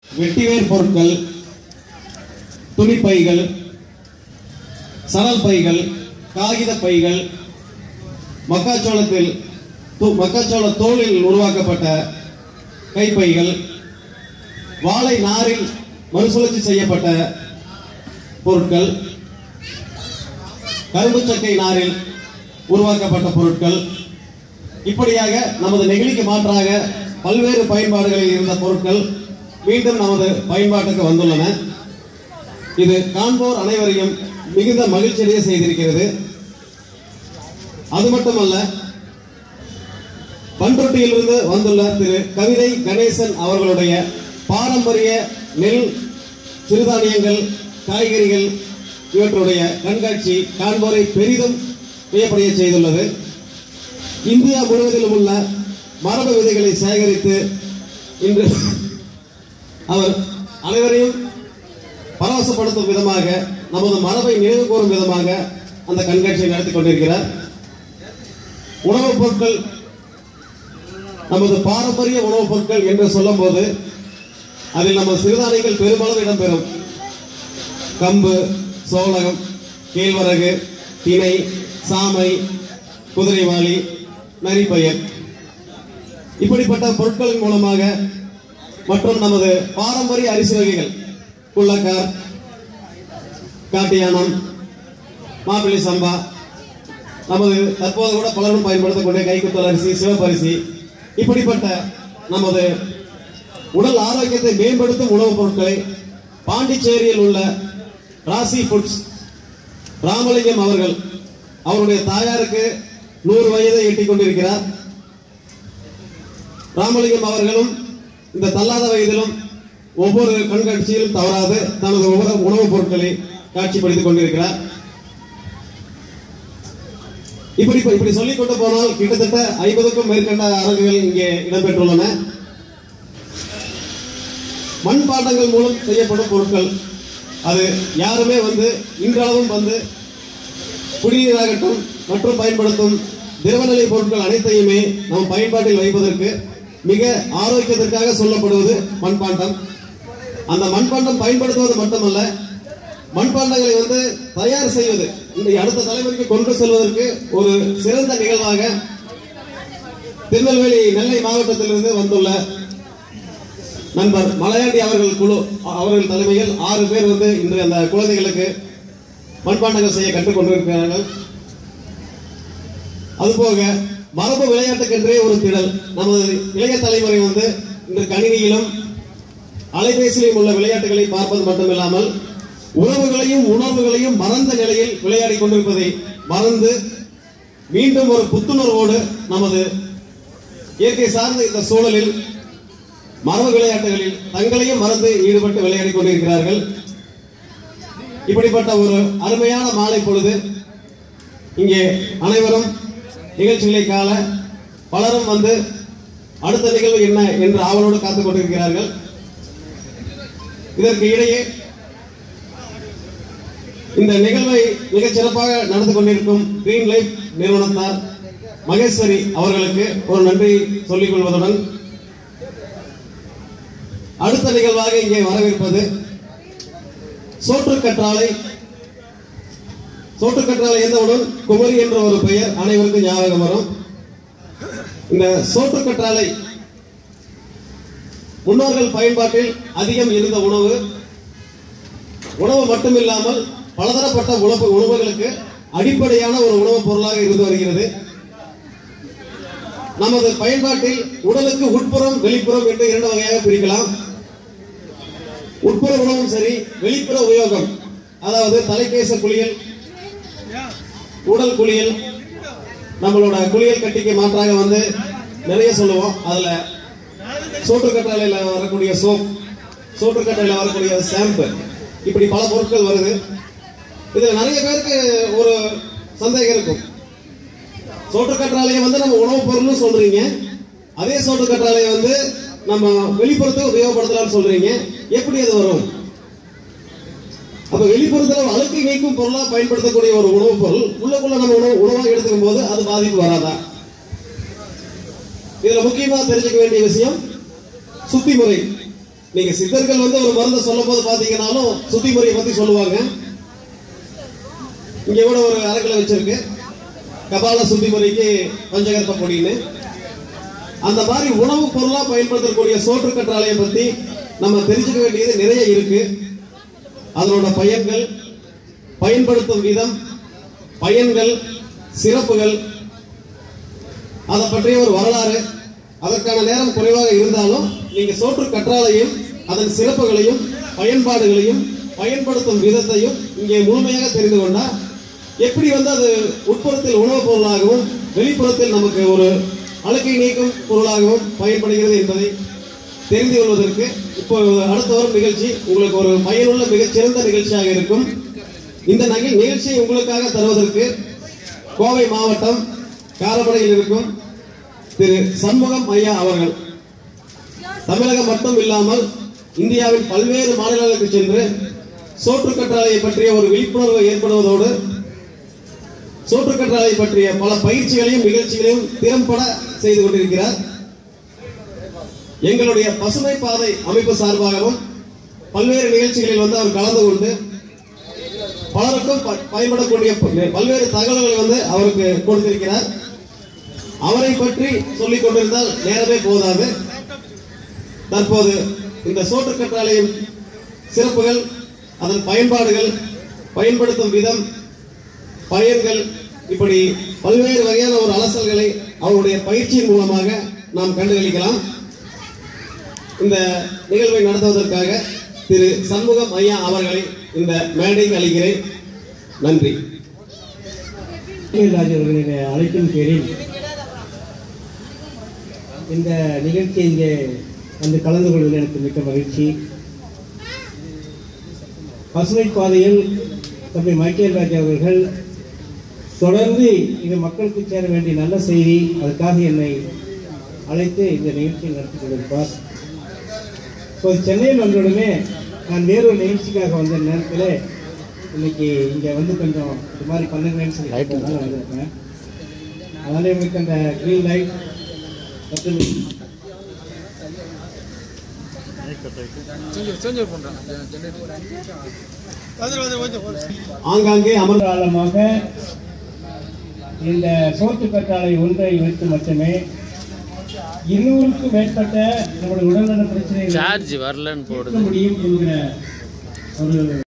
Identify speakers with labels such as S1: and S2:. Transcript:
S1: வெட்டிவேர் பொருட்கள் துணிப்பைகள் சணல் பைகள் காகித பைகள் மக்காச்சோளத்தில் து- மக்காச்சோள தோலில் உருவாக்கப்பட்ட கைப்பைகள் வாழை நாரில் மறுசுழற்சி செய்யப்பட்ட பொருட்கள் கரும்பு சக்கை நாரில் உருவாக்கப்பட்ட பொருட்கள் இப்படியாக நமது நெகிழிக்கு மாற்றாக பல்வேறு பயன்பாடுகளில் இருந்த பொருட்கள் மீண்டும் நமது பயன்பாட்டுக்கு வந்துள்ளன இது காண்போர் அனைவரையும் மிகுந்த மகிழ்ச்சியடைய செய்திருக்கிறது அது மட்டுமல்ல பண்ருட்டியிலிருந்து வந்துள்ள திரு கவிதை கணேசன் அவர்களுடைய பாரம்பரிய நெல் சிறுதானியங்கள் காய்கறிகள் இவற்றுடைய கண்காட்சி காண்போரை பெரிதும் வியப்படைய செய்துள்ளது இந்தியா முழுவதிலும் உள்ள மரபு விதைகளை சேகரித்து இன்று அவர் அனைவரையும் பரவசப்படுத்தும் விதமாக நமது மரபை நினைவு கூறும் விதமாக அந்த கண்காட்சியை நடத்தி கொண்டிருக்கிறார் உணவுப் பொருட்கள் நமது பாரம்பரிய உணவுப் பொருட்கள் என்று சொல்லும்போது அதில் நம்ம சிறுதானியங்கள் பெருமளவு இடம்பெறும் கம்பு சோளம் கேழ்வரகு திணை சாமை குதிரைவாளி நரிப்பயிர் இப்படிப்பட்ட பொருட்களின் மூலமாக மற்றும் நமது பாரம்பரிய அரிசி வகைகள் குள்ளக்கார் காட்டியானம் மாப்பிள்ளை சம்பா நமது தற்போது கூட பலரும் பயன்படுத்தக்கூடிய கைக்குத்தல் அரிசி சிவப்பரிசி இப்படிப்பட்ட நமது உடல் ஆரோக்கியத்தை மேம்படுத்தும் உணவுப் பொருட்களை பாண்டிச்சேரியில் உள்ள ராசி ஃபுட்ஸ் ராமலிங்கம் அவர்கள் அவருடைய தாயாருக்கு நூறு வயதை எட்டிக் கொண்டிருக்கிறார் ராமலிங்கம் அவர்களும் இந்த தள்ளாத வயதிலும் ஒவ்வொரு கண்காட்சியிலும் தவறாது தனது ஒவ்வொரு உணவுப் பொருட்களை காட்சிப்படுத்திக் கொண்டிருக்கிறார் இப்படி இப்படி சொல்லிக் கொண்டு போனால் கிட்டத்தட்ட ஐம்பதுக்கும் மேற்கண்ட அரங்குகள் இங்கே இடம்பெற்றுள்ளன மண்பாண்டங்கள் மூலம் செய்யப்படும் பொருட்கள் அது யாருமே வந்து இன்றளவும் வந்து குடிநீராகட்டும் மற்றும் பயன்படுத்தும் திரவநிலை பொருட்கள் அனைத்தையுமே நம் பயன்பாட்டில் வைப்பதற்கு மிக ஆரோக்கியத்திற்காக சொல்லப்படுவது மண்பாண்டம் அந்த மண்பாண்டம் பயன்படுத்துவது மட்டுமல்ல மண்பாண்டங்களை வந்து தயார் செய்வது இந்த அடுத்த தலைமுறைக்கு கொண்டு செல்வதற்கு ஒரு சிறந்த நிகழ்வாக திருநெல்வேலி நெல்லை மாவட்டத்திலிருந்து வந்துள்ள நண்பர் மலையாண்டி அவர்கள் குழு அவர்கள் தலைமையில் ஆறு பேர் வந்து இன்று அந்த குழந்தைகளுக்கு மண்பாண்டங்கள் செய்ய கற்றுக் கொண்டிருக்கிறார்கள் அதுபோக மரபு விளையாட்டுக்கென்றே ஒரு திடல் நமது இளைய தலைமுறை வந்து இன்று கணினியிலும் அலைபேசியிலும் உள்ள விளையாட்டுகளை பார்ப்பது மட்டுமில்லாமல் உறவுகளையும் உணர்வுகளையும் மறந்த நிலையில் விளையாடி கொண்டிருப்பதை மறந்து மீண்டும் ஒரு புத்துணர்வோடு நமது இயற்கை சார்ந்த இந்த சூழலில் மரபு விளையாட்டுகளில் தங்களையும் மறந்து ஈடுபட்டு விளையாடி கொண்டிருக்கிறார்கள் இப்படிப்பட்ட ஒரு அருமையான மாலை பொழுது இங்கே அனைவரும் நிகழ்ச்சிகளை காண பலரும் வந்து அடுத்த நிகழ்வு என்ன என்று ஆவலோடு காத்துக் கொண்டிருக்கிறார்கள் இதற்கு இடையே இந்த நிகழ்வை மிகச் சிறப்பாக நடந்து கொண்டிருக்கும் கிரீன் லைஃப் நிறுவனத்தார் மகேஸ்வரி அவர்களுக்கு ஒரு நன்றி சொல்லிக் கொள்வதுடன் அடுத்த நிகழ்வாக இங்கே வரவிருப்பது சோற்றுக்கற்றாழை சோற்றுக்கற்றாழை எந்தவுடன் குமரி என்ற ஒரு பெயர் அனைவருக்கும் ஞாபகம் வரும் இந்த சோற்றுக்கற்றாழை முன்னோர்கள் பயன்பாட்டில் அதிகம் இருந்த உணவு உணவு மட்டுமில்லாமல் பலதரப்பட்ட உணவு உணவுகளுக்கு அடிப்படையான ஒரு உணவுப் பொருளாக இருந்து வருகிறது நமது பயன்பாட்டில் உடலுக்கு உட்புறம் வெளிப்புறம் என்று இரண்டு வகையாக பிரிக்கலாம் உட்புற உணவும் சரி வெளிப்புற உபயோகம் அதாவது தலைக்கேச குளியல் உடல் குளியல் நம்மளோட குளியல் கட்டிக்கு மாற்றாக வந்து நிறைய சொல்லுவோம் அதுல சோற்றுக்கற்றாழையில வரக்கூடிய சோப் சோற்றுக்கற்றாழையில வரக்கூடிய ஷாம்பு இப்படி பல பொருட்கள் வருது இதுல நிறைய பேருக்கு ஒரு சந்தேகம் இருக்கும் சோற்றுக்கற்றாழையை வந்து நம்ம உணவுப் பொருள்னு சொல்றீங்க அதே சோற்றுக்கற்றாழையை வந்து நம்ம வெளிப்புறத்துக்கு உபயோகப்படுத்தலாம்னு சொல்றீங்க எப்படி அது வரும் அப்ப வெளிப்புறத்துல அழுக்கை நீக்கும் பொருளா பயன்படுத்தக்கூடிய ஒரு உணவுப் பொருள் உள்ளுக்குள்ள நம்ம உணவு உணவாக எடுத்துக்கும் போது அது பாதிப்பு வராதா இதுல முக்கியமா தெரிஞ்சுக்க வேண்டிய விஷயம் சுத்தி முறை நீங்க சித்தர்கள் வந்து ஒரு மருந்தை சொல்லும் போது பாத்தீங்கன்னாலும் சுத்தி முறையை பத்தி சொல்லுவாங்க இங்க கூட ஒரு அறக்கலை வச்சிருக்கு கபால சுத்தி முறைக்கு பஞ்சகர்ப்ப பொடின்னு அந்த மாதிரி உணவு பொருளா பயன்படுத்தக்கூடிய சோற்று கற்றாழையை பத்தி நம்ம தெரிஞ்சுக்க வேண்டியது நிறைய இருக்கு அதனோட பயன்கள் பயன்படுத்தும் விதம் பயன்கள் சிறப்புகள் அதை பற்றிய ஒரு வரலாறு அதற்கான நேரம் குறைவாக இருந்தாலும் நீங்க சோற்று கற்றாழையும் அதன் சிறப்புகளையும் பயன்பாடுகளையும் பயன்படுத்தும் விதத்தையும் இங்கே முழுமையாக தெரிந்து கொண்டா எப்படி வந்து அது உட்புறத்தில் உணவுப் பொருளாகவும் வெளிப்புறத்தில் நமக்கு ஒரு அழுக்கை நீக்கும் பொருளாகவும் பயன்படுகிறது என்பதை தெரிந்து கொள்வதற்கு இப்போ அடுத்த வரும் நிகழ்ச்சி உங்களுக்கு ஒரு பயனுள்ள மிகச்சிறந்த நிகழ்ச்சியாக இருக்கும் இந்த நகை நிகழ்ச்சியை உங்களுக்காக தருவதற்கு கோவை மாவட்டம் காரமடையில் இருக்கும் திரு சண்முகம் ஐயா அவர்கள் தமிழகம் மட்டும் இல்லாமல் இந்தியாவின் பல்வேறு மாநிலங்களுக்கு சென்று சோற்று கற்றாழையை பற்றிய ஒரு விழிப்புணர்வு ஏற்படுவதோடு சோற்று கற்றாழை பற்றிய பல பயிற்சிகளையும் நிகழ்ச்சிகளையும் திறம்பட செய்து கொண்டிருக்கிறார் எங்களுடைய பசுமை பாதை அமைப்பு சார்பாகவும் பல்வேறு நிகழ்ச்சிகளில் வந்து அவர் கலந்து கொண்டு பலருக்கும் ப- பயன்படக்கூடிய ப- பல்வேறு தகவல்களை வந்து அவருக்கு கொடுத்திருக்கிறார் அவரை பற்றி சொல்லிக் கொண்டிருந்தால் நேரமே போதாது தற்போது இந்த சோற்று கற்றாழையின் சிறப்புகள் அதன் பயன்பாடுகள் பயன்படுத்தும் விதம் பயன்கள் இப்படி பல்வேறு வகையான ஒரு அலசல்களை அவருடைய பயிற்சியின் மூலமாக நாம் கண்டுகளிக்கலாம் இந்த நிகழ்வை நடத்துவதற்காக திரு சண்முகம் ஐயா அவர்களை இந்த மேடைக்கு அளிக்கிறேன் நன்றி
S2: ராஜ் அவர்களின் அழைப்பின் பேரில் இந்த நிகழ்ச்சி இங்கே வந்து கலந்து கொள்வதில் எனக்கு மிக்க மகிழ்ச்சி பசுமை பாதையில் தம்பி மைக்கேல் ராஜ் அவர்கள் தொடர்ந்து இது மக்களுக்கு சேர வேண்டிய நல்ல செய்தி அதுக்காக என்னை அழைத்து இந்த நிகழ்ச்சியை நடத்தி கொண்டிருப்பார் இப்போ சென்னையில் வந்தவுடனே நான் வேறொரு நிகழ்ச்சிக்காக வந்த நேரத்தில் இன்னைக்கு இங்கே வந்து கொஞ்சம் இது மாதிரி பண்ணுங்களேன்னு சொல்லி கேட்டதுனால வந்திருக்கேன் அதனால இவங்களுக்கு அந்த க்ரீன் லைட் மற்றும்
S1: ஆங்காங்கே அமர்
S2: காலமாக இந்த சோத்து கற்றாழை ஒன்றை வைத்து மட்டுமே இருநூறுக்கும் மேற்பட்ட நம்முடைய உடல்நல பிரச்சனைகளை
S3: சார்ஜ் வரலன்னு போடுது
S2: தீர்க்க முடியும் என்கிற ஒரு